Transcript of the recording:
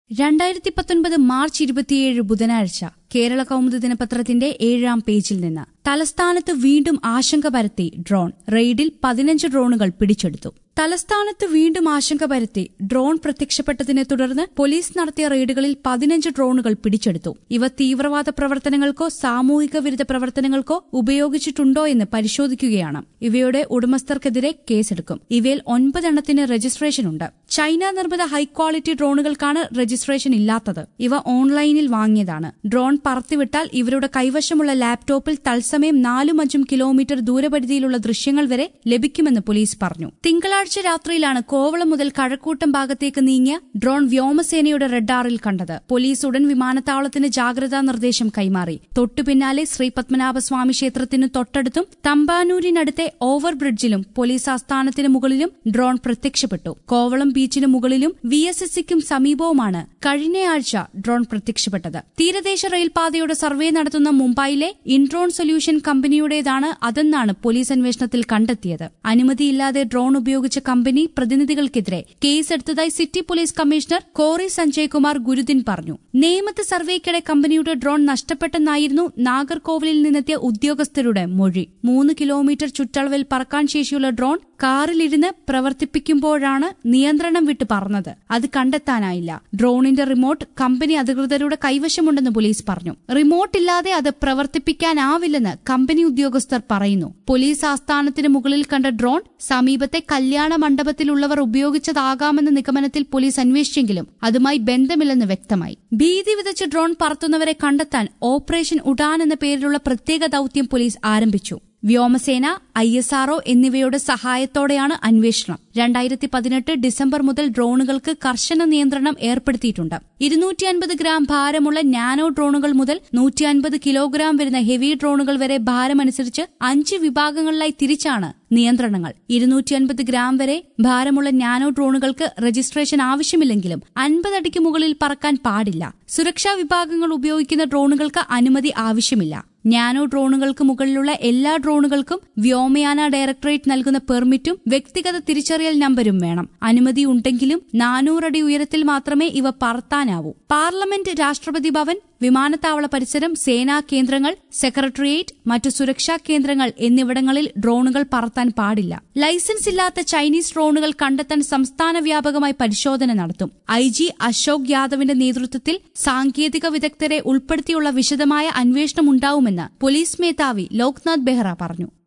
രണ്ടായിരത്തി പത്തൊൻപത് മാർച്ച് ഇരുപത്തിയേഴ് ബുധനാഴ്ച കേരള കൗമുദി ദിനപത്രത്തിന്റെ ഏഴാം പേജിൽ നിന്ന് തലസ്ഥാനത്ത് വീണ്ടും ആശങ്ക പരത്തി ഡ്രോൺ റെയ്ഡിൽ പതിനഞ്ച് ഡ്രോണുകൾ പിടിച്ചെടുത്തു തലസ്ഥാനത്ത് വീണ്ടും ആശങ്ക പരത്തി ഡ്രോൺ പ്രത്യക്ഷപ്പെട്ടതിനെ തുടർന്ന് പോലീസ് നടത്തിയ റെയ്ഡുകളിൽ പതിനഞ്ച് ഡ്രോണുകൾ പിടിച്ചെടുത്തു ഇവ തീവ്രവാദ പ്രവർത്തനങ്ങൾക്കോ സാമൂഹിക വിരുദ്ധ പ്രവർത്തനങ്ങൾക്കോ ഉപയോഗിച്ചിട്ടുണ്ടോ എന്ന് പരിശോധിക്കുകയാണ് ഇവയുടെ ഉടമസ്ഥർക്കെതിരെ കേസെടുക്കും ഇവയിൽ ഒൻപതെണ്ണത്തിന് രജിസ്ട്രേഷനുണ്ട് ചൈന നിർമ്മിത ഹൈക്വാളിറ്റി ഡ്രോണുകൾക്കാണ് രജിസ്ട്രേഷൻ ഇല്ലാത്തത് ഇവ ഓൺലൈനിൽ വാങ്ങിയതാണ് ഡ്രോൺ പറത്തിവിട്ടാൽ ഇവരുടെ കൈവശമുള്ള ലാപ്ടോപ്പിൽ തത്സമയം നാലും അഞ്ചും കിലോമീറ്റർ ദൂരപരിധിയിലുള്ള ദൃശ്യങ്ങൾ വരെ ലഭിക്കുമെന്ന് പോലീസ് പറഞ്ഞു തിങ്കളാഴ്ച രാത്രിയിലാണ് കോവളം മുതൽ കഴക്കൂട്ടം ഭാഗത്തേക്ക് നീങ്ങിയ ഡ്രോൺ വ്യോമസേനയുടെ റഡാറിൽ കണ്ടത് പോലീസ് ഉടൻ വിമാനത്താവളത്തിന് ജാഗ്രതാ നിർദ്ദേശം കൈമാറി തൊട്ടു പിന്നാലെ ശ്രീ പത്മനാഭസ്വാമി ക്ഷേത്രത്തിനു തൊട്ടടുത്തും തമ്പാനൂരിനടുത്തെ ഓവർ ബ്രിഡ്ജിലും പോലീസ് ആസ്ഥാനത്തിന് മുകളിലും ഡ്രോൺ പ്രത്യക്ഷപ്പെട്ടു കോവളം ബീച്ചിന് മുകളിലും വി എസ് എസ് സിക്കും സമീപവുമാണ് കഴിഞ്ഞയാഴ്ച ഡ്രോൺ പ്രത്യക്ഷപ്പെട്ടത് തീരദേശ റെയിൽപാതയുടെ സർവേ നടത്തുന്ന മുംബൈയിലെ ഇൻഡ്രോൺ സൊല്യൂഷൻ കമ്പനിയുടേതാണ് അതെന്നാണ് പോലീസ് അന്വേഷണത്തിൽ കണ്ടെത്തിയത് അനുമതിയില്ലാതെ ഡ്രോൺ ഉപയോഗിച്ച കമ്പനി പ്രതിനിധികൾക്കെതിരെ കേസെടുത്തതായി city police commissioner Kori Sanjay Kumar Gurudin പറഞ്ഞു നേമത്ത് സർവേക്കിടെ കമ്പനിയുടെ ഡ്രോൺ നഷ്ടപ്പെട്ടെന്നായിരുന്നു നാഗർകോവിലിൽ നിന്നെത്തിയ ഉദ്യോഗസ്ഥരുടെ മൊഴി മൂന്ന് കിലോമീറ്റർ ചുറ്റളവിൽ പറക്കാൻ ശേഷിയുള്ള ഡ്രോൺ കാറിലിരുന്ന് പ്രവർത്തിപ്പിക്കുമ്പോഴാണ് നിയന്ത്രണം വിട്ട് പറന്നത് അത് കണ്ടെത്താനായില്ല ഡ്രോണിന്റെ റിമോട്ട് കമ്പനി അധികൃതരുടെ കൈവശമുണ്ടെന്ന് പോലീസ് പറഞ്ഞു റിമോട്ട് ഇല്ലാതെ അത് പ്രവർത്തിപ്പിക്കാനാവില്ലെന്ന് കമ്പനി ഉദ്യോഗസ്ഥർ പറയുന്നു പോലീസ് ആസ്ഥാനത്തിന് മുകളിൽ കണ്ട ഡ്രോൺ സമീപത്തെ കല്യാണ മണ്ഡപത്തിലുള്ളവർ ഉപയോഗിച്ചതാകാമെന്ന നിഗമനത്തിൽ പോലീസ് അന്വേഷിച്ചെങ്കിലും അതുമായി ബന്ധമില്ലെന്ന് വ്യക്തമായി ഭീതി വിതച്ച് ഡ്രോൺ പറത്തുന്നവരെ കണ്ടെത്താൻ ഓപ്പറേഷൻ ഉഡാൻ എന്ന പേരിലുള്ള പ്രത്യേക ദൌത്യം പോലീസ് ആരംഭിച്ചു വ്യോമസേന ഐ എസ് ആർഒ എന്നിവയുടെ സഹായത്തോടെയാണ് അന്വേഷണം രണ്ടായിരത്തി പതിനെട്ട് ഡിസംബർ മുതൽ ഡ്രോണുകൾക്ക് കർശന നിയന്ത്രണം ഏർപ്പെടുത്തിയിട്ടുണ്ട് ഇരുന്നൂറ്റി അൻപത് ഗ്രാം ഭാരമുള്ള നാനോ ഡ്രോണുകൾ മുതൽ നൂറ്റി അൻപത് കിലോഗ്രാം വരുന്ന ഹെവി ഡ്രോണുകൾ വരെ ഭാരമനുസരിച്ച് അഞ്ച് വിഭാഗങ്ങളിലായി തിരിച്ചാണ് നിയന്ത്രണങ്ങൾ ഇരുന്നൂറ്റി അൻപത് ഗ്രാം വരെ ഭാരമുള്ള നാനോ ഡ്രോണുകൾക്ക് രജിസ്ട്രേഷൻ ആവശ്യമില്ലെങ്കിലും അൻപത് അടിക്ക് മുകളിൽ പറക്കാൻ പാടില്ല സുരക്ഷാ വിഭാഗങ്ങൾ ഉപയോഗിക്കുന്ന ഡ്രോണുകൾക്ക് അനുമതി ആവശ്യമില്ല നാനോ ഡ്രോണുകൾക്ക് മുകളിലുള്ള എല്ലാ ഡ്രോണുകൾക്കും വ്യോമയാന ഡയറക്ടറേറ്റ് നൽകുന്ന പെർമിറ്റും വ്യക്തിഗത തിരിച്ചറിയൽ നമ്പരും വേണം അനുമതി ഉണ്ടെങ്കിലും നാനൂറടി ഉയരത്തിൽ മാത്രമേ ഇവ പറത്താനാവൂ പാർലമെന്റ് രാഷ്ട്രപതി ഭവൻ വിമാനത്താവള പരിസരം സേനാ കേന്ദ്രങ്ങൾ സെക്രട്ടേറിയറ്റ് മറ്റു സുരക്ഷാ കേന്ദ്രങ്ങൾ എന്നിവിടങ്ങളിൽ ഡ്രോണുകൾ പറത്താൻ പാടില്ല ലൈസൻസ് ഇല്ലാത്ത ചൈനീസ് ഡ്രോണുകൾ കണ്ടെത്താൻ സംസ്ഥാന വ്യാപകമായി പരിശോധന നടത്തും ഐ ജി അശോക് യാദവിന്റെ നേതൃത്വത്തിൽ സാങ്കേതിക വിദഗ്ധരെ ഉൾപ്പെടുത്തിയുള്ള വിശദമായ അന്വേഷണം ഉണ്ടാവുമെന്ന് പോലീസ് മേധാവി ലോക്നാഥ് ബെഹ്റ പറഞ്ഞു